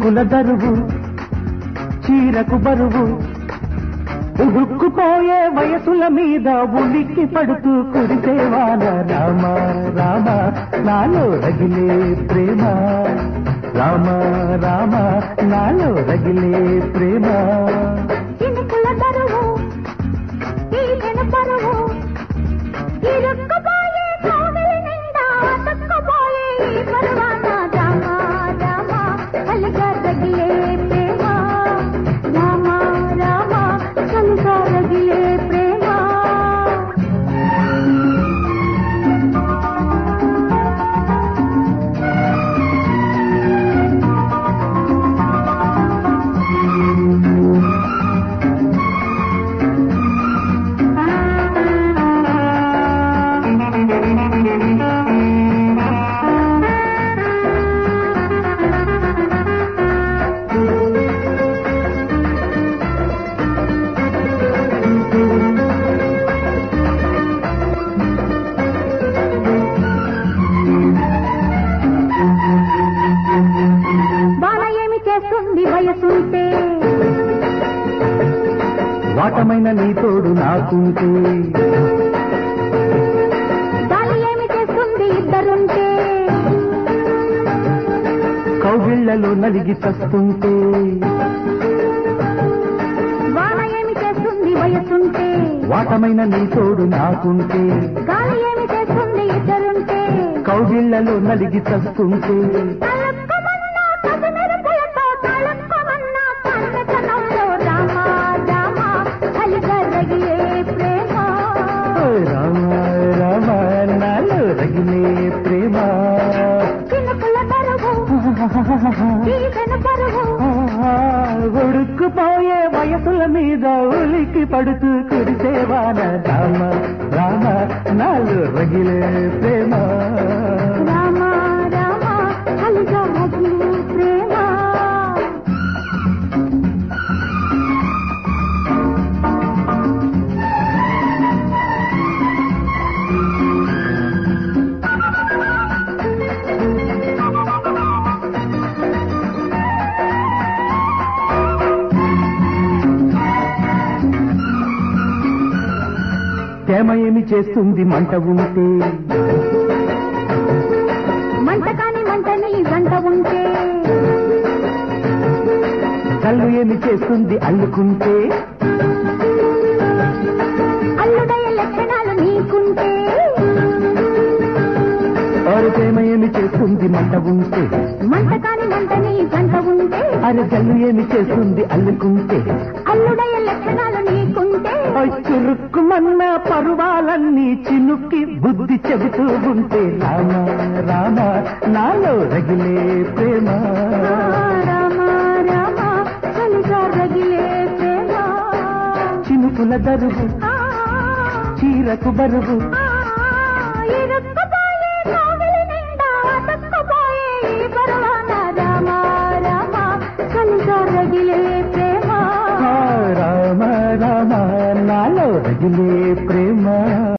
చినుకుల దరువు చీరకు బరువు ఉడుక్కుపోయే వయసుల మీద ఉలిక్కి పడుతూ కురిసేవాన రామ రామ నాలో రగిలే ప్రేమ రామ రామ నాలో రగిలే ప్రేమ చినుకుల దరువు తీసిన పరువు ఇరుక్కుపోయే కోవెల నిండా అతుక్కుపోయే ఈ పరువాన రామ రామ చలిగా రగిలే ప్రేమ రామ రామ చలిగా రగిలే ప్రేమ బాల ఏమి చేస్తుంది వయసుంటే వాటమైన నీ తోడు నాకుంటే గాలి ఏమి చేస్తుంది ఇద్దరుంటే కౌగిళ్లలో నలిగి చస్తుంటే వాన ఏమి చేస్తుంది వయసుంటే వాటమైన నీ తోడు నాకుంటే గాలి ఏమి చేస్తుంది ఇద్దరుంటే కౌగిళ్లలో నలిగి చస్తుంటే తలక్కుమన్నా కసిమెరుపులతో తలక్కుమన్నా కన్నెతనంలో రామ రామ చలిగా రగిలే ప్రేమ ఓ రామ రామ నాలో రగిలే ప్రేమ చినుకుల బరువు తీసిన పరువు ఉడుక్కుపోయే వయసుల మీద ఉలికి పడుతూ కురిసేవాన రామ రామ నాలో రగిలే ప్రేమ రామ రామ చలిగా రగిలే ప్రేమ ప్రేమ ఏమి చేస్తుంది మంట ఉంటే మంట కాని మంటని గంట ఉంటే కళ్ళు ఏమి చేస్తుంది అల్లుకుంటే అల్లుడయ్య లక్షణాలు నీకుంటే ఆరు ప్రేమ ఏమి చేస్తుంది మంట ఉంటే మంట కాని మంటని గంట ఉంటే అరే కళ్ళు ఏమి చేస్తుంది అల్లుకుంటే అల్లుడయ్య లక్షణాలు నీకుంటే ఆ చురుక్కుమన్న పరువాలన్నీ చినుక్కి బుద్ధి చెబుతూ ఉంటే రామ రామ నాలో రగిలే ప్రేమ రామ రామ చలిగా రగిలే ప్రేమ చినుకుల దరువు ఆ, చీరకు బరువు ఆ, ఇరుక్కుపోయే కోవెల నిండా అతుక్కుపోయే ఈ పరవాన రామ రామ చలిగా రగిలే ప్రేమ ఆ రామ రామ నాలో రగిలే ప్రేమ